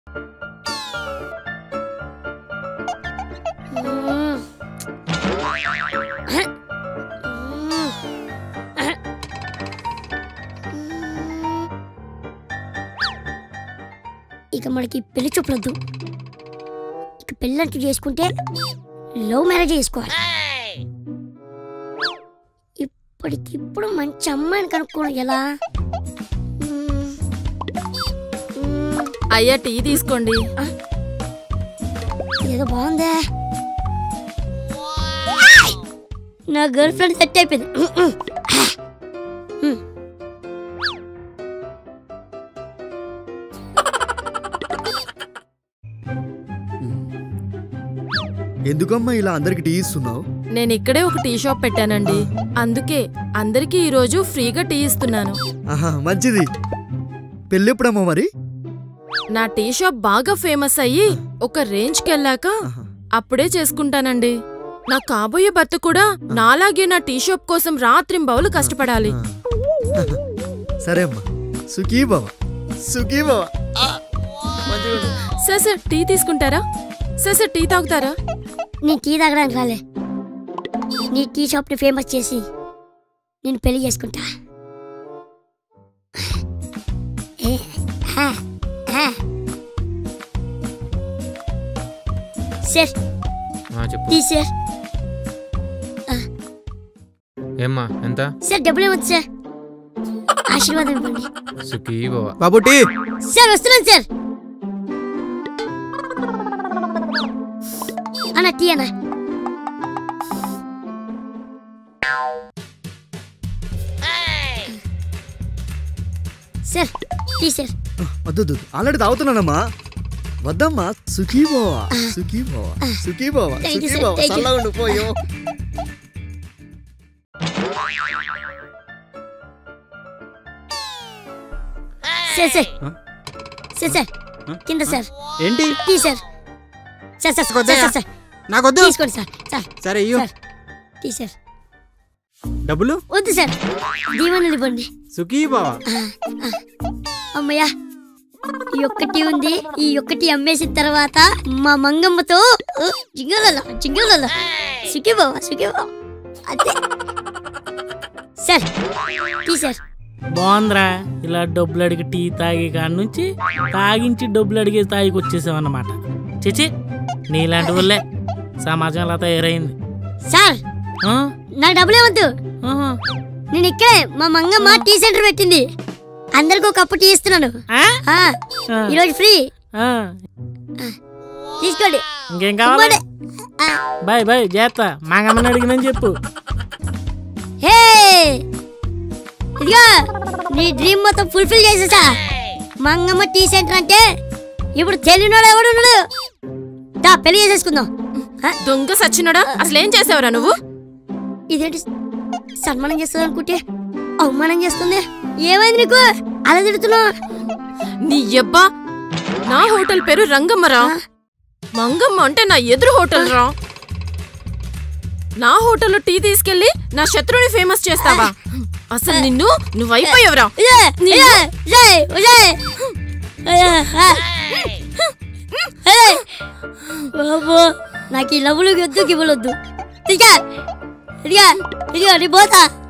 మ్మ్. మ్మ్. ఇక మనకి పెళ్లి చూపులొద్దు ఇక పెళ్ళంటూ చేసుకుంటే లవ్ మ్యారేజ్ చేసుకోవాలి ఇప్పటికిప్పుడు మంచి అమ్మాయిని కనుక్కోవడం ఎలా మ్మ్. మ్మ్. అయ్యా టీ తీసుకోండి ఏదో బాగుందే నా గర్ల్ ఫ్రెండ్ సెట్ అయిపోయింది ఎందుకమ్మా ఇలా అందరికి టీ ఇస్తున్నావు నేను ఇక్కడే ఒక టీ షాప్ పెట్టానండి అందుకే అందరికీ ఈరోజు ఫ్రీగా టీ ఇస్తున్నాను ఆహా మంచిది పెళ్ళెప్పుడమ్మా మరి నా టీ షాప్ బాగా ఫేమస్ అయ్యి ఒక రేంజ్కి వెళ్ళాక ఆహా. అప్పుడే చేసుకుంటానండి నా కాబోయే భర్త కూడా నాలాగే నా టీ షాప్ కోసం రాత్రింబవలు కష్టపడాలి ఆ. సరే అమ్మా సుఖీ బావ సుఖీ బావ ఆ. మంచిగా ఉండు. సార్ సార్ టీ తీసుకుంటారా సార్ సార్ టీ తాగుతారా నీ టీ తాగడానికి రాలే నీ టీ షాప్ని ఫేమస్ చేసి నేను పెళ్లి చేసుకుంటా ఏ, ఆ, ఆ. సార్ ఆ, చెప్పు టీ సార్ ఏమ్మా ఎంత సార్ డబ్బులు ఏమొచ్చు సార్ ఆశీర్వాదం ఇవ్వండి సుఖీ బావ బాబు టీ సార్ వస్తున్నాను సార్ అన్న టీ అన్న సార్ టీ సార్ వద్దు వద్దు ఆల్రెడీ తాగుతున్నానమ్మా వద్దమ్మా సుఖీ బావ సుఖీ బావ సుఖీ బావ Thank you, సుఖీ sir. బావ Thank you. చల్లగా ఉండు పోయో సార్ సార్ ఆ? సార్ సార్ కింద సార్ ఏంటి tea sir sir sir sir కొద్దయ్యా. సార్ సార్ నాకొద్దు తీసుకోండి సార్ సార్ సరే ఇయ్యు సార్ టీ సార్ డబ్బులు వద్దు సార్ దీవెనలు ఇవ్వండి సుఖీ బావా అమ్మయ్యా ఈ ఒక్కటి ఉంది ఈ ఒక్కటి అమ్మేసిన తర్వాత మా మంగమ్మతో ఉ, జింగలలో జింగలలో సుఖిబావా సుఖిబావా అదే సార్ టీ సార్ బాగుందిరా ఇలా డబ్బులు అడిగి టీ తాగే కాడ నుంచి తాగించి డబ్బులు అడిగే తాగికి వచ్చేసావన్నమాట చిచి నీలాంటి వాళ్ళే సమాజం అలా తయారైంది సార్ ఆ? నాకు డబ్బులు ఏవద్దు ఆహా. నేను ఇక్కడే మా మంగమ్మ టీ సెంటర్ పెట్టింది అందరికి ఒక కప్పు టీ ఇస్తున్నాను ఆ? ఆ, ఆ. ఈరోజు ఫ్రీ ఆ. తీసుకోండి ఇంకేం కావాలి ఇవ్వండి. ఆ, బాయ్ బాయ్ చేస్తా మాగమ్మని అడిగినని చెప్పు హే ఇదిగో నీ డ్రీమ్ మొత్తం ఫుల్ఫిల్ చేసేసా మంగమ్మ టీ సెంటర్ అంటే ఇప్పుడు తెలియనోడు ఎవడు ఉన్నాడు దా పెళ్లి చేసేసుకుందాం ఆ, దొంగ సచ్చినోడా అసలేం చేసావురా నువ్వు ఇదేంటి సన్మానం చేస్తుంది అనుకుంటే అవమానం చేస్తుంది ఏమైంది నీకు అలా తిడుతున్నావు నీ యబ్బా నా హోటల్ పేరు రంగమ్మరా మంగమ్మ అంటే నా ఎదురు హోటల్ రా నా హోటల్లో టీ తీసుకెళ్లి నా శత్రువుని ఫేమస్ చేస్తావా అసలు నిన్ను నువ్వు అయిపోయావురా ఇదే, ఇదే, ఇదే, ఇదే. అయ్యా, ఆ. ఏయ్. బాబో నాకు ఈ లవ్వులు వద్దు గివ్వులు వద్దు ఇదిగా ఇదిగా ఇదిగా నీ పోతా